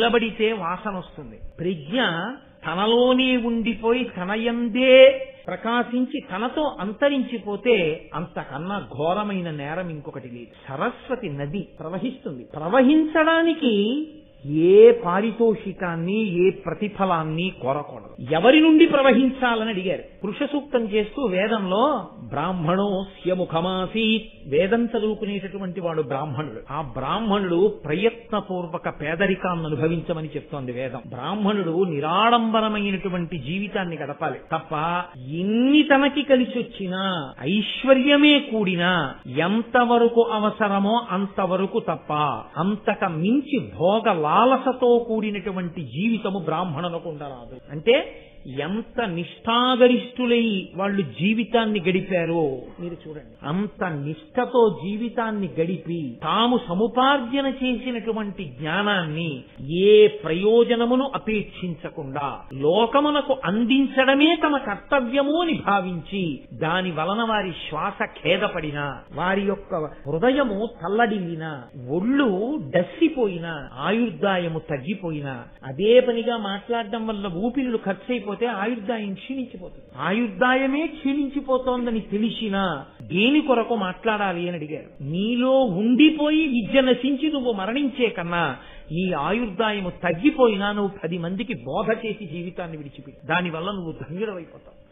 నిలబడితే వాసన వస్తుంది ప్రజ్ఞ తనలోనే ఉండిపోయి తనయందే ప్రకాశించి తనతో అంతరించిపోతే అంతకన్నా ఘోరమైన నేరం ఇంకొకటి లేదు సరస్వతి నది ప్రవహిస్తుంది ప్రవహించడానికి ఏ పారితోషికాన్ని ఏ ప్రతిఫలాన్ని కోరకూడదు ఎవరి నుండి ప్రవహించాలని అడిగారు పురుష సూక్తం చేస్తూ వేదంలో బ్రాహ్మణో స్యముఖమాసీత్ వేదం చదువుకునేటటువంటి వాడు బ్రాహ్మణుడు ఆ బ్రాహ్మణుడు ప్రయత్నపూర్వక పేదరికాన్ని అనుభవించమని చెప్తోంది వేదం బ్రాహ్మణుడు నిరాడంబరమైనటువంటి జీవితాన్ని గడపాలి తప్ప ఎన్ని తనకి కలిసి వచ్చినా ఐశ్వర్యమే కూడినా ఎంతవరకు అవసరమో అంతవరకు తప్ప అంతక మించి భోగ లాలసతో కూడినటువంటి జీవితము బ్రాహ్మణులకు ఉండరాదు అంటే ఎంత నిష్ఠాగరిష్ఠులై వాళ్ళు జీవితాన్ని గడిపారో మీరు చూడండి అంత నిష్ఠతో జీవితాన్ని గడిపి తాము సముపార్జన చేసినటువంటి జ్ఞానాన్ని ఏ ప్రయోజనమును అపేక్షించకుండా లోకమునకు అందించడమే తమ కర్తవ్యము అని భావించి దాని వలన వారి శ్వాస ఖేదపడినా వారి యొక్క హృదయము తల్లడిల్లినా ఒళ్ళు డస్సిపోయినా ఆయుర్దాయము తగ్గిపోయినా అదే పనిగా మాట్లాడడం వల్ల ఊపిరులు ఖర్చయిపోతే ఆయుర్దాయం క్షీణించిపోతుంది ఆయుర్దాయమే క్షీణించిపోతోందని తెలిసినా దేని కొరకు మాట్లాడాలి అని అడిగారు నీలో ఉండిపోయి విద్య నశించి నువ్వు మరణించే కన్నా నీ ఆయుర్దాయము తగ్గిపోయినా నువ్వు పది మందికి బోధ చేసి జీవితాన్ని విడిచిపెట్టి దానివల్ల నువ్వు ధన్యుడవైపోతావు